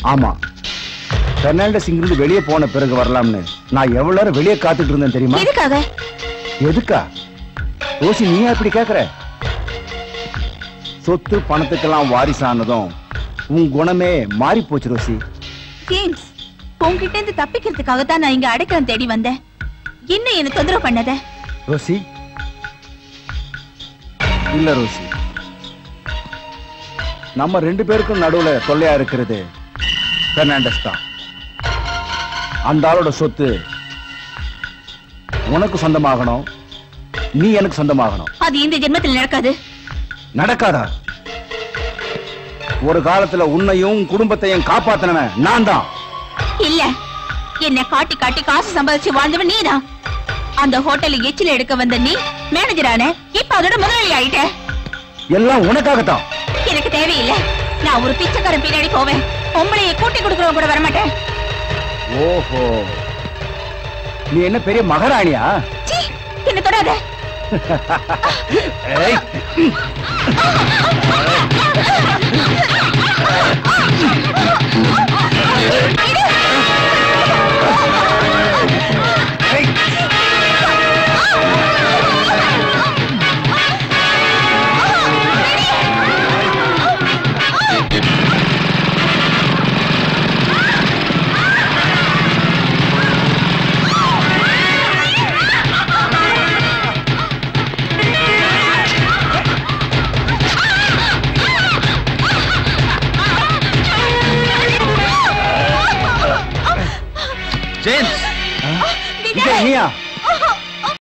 ஆமா பெர்னாண்டஸ் இங்கிருந்து வெளியே போன பிறகு வரலாம்னு நான் எவ்வளவு நேரம் வெளியே காத்துட்டு இருந்தேன் தெரியுமா எதுக்காக எதுக்கா ரோசி நீ ஏன் இப்படி கேக்குற சொத்து பணத்துக்கெல்லாம் வாரிசானதும் உன் குணமே மாறி போச்சு ரோசி ஜேம்ஸ் உன்கிட்ட இருந்து தப்பிக்கிறதுக்காக தான் நான் இங்க அடைக்கலம் தேடி வந்தேன் இன்னும் என்ன தொந்தரவு பண்ணாத ரோசி இல்ல ரோசி நம்ம ரெண்டு பேருக்கும் நடுவுல தொல்லையா இருக்கிறது பெர்னாண்டஸ் தான் அந்த ஆளோட சொத்து உனக்கு சொந்தமாகணும் நீ எனக்கு சொந்தமாகணும் அது இந்த ஜென்மத்தில் நடக்காது நடக்காதா ஒரு காலத்துல உன்னையும் குடும்பத்தையும் காப்பாத்தினவன் நான் தான் இல்ல என்ன காட்டி காட்டி காசு சம்பாதிச்சு வாழ்ந்தவன் நீதான் அந்த ஹோட்டல்ல எச்சில எடுக்க வந்த நீ மேனேஜர் ஆன இப்ப அதோட முதலாளி ஆயிட்ட எல்லாம் உனக்காகத்தான் எனக்கு தேவையில்லை நான் ஒரு பிச்சைக்காரன் பின்னாடி போவேன் பொம்பளைய கூட்டி கொடுக்கறவங்க கூட வரமாட்டேன் ஓஹோ நீ என்ன பெரிய மகாராணியா சீ, என்ன தொடாத ஏய், ஏய். ஜேம்ஸ் விஜய், நீயா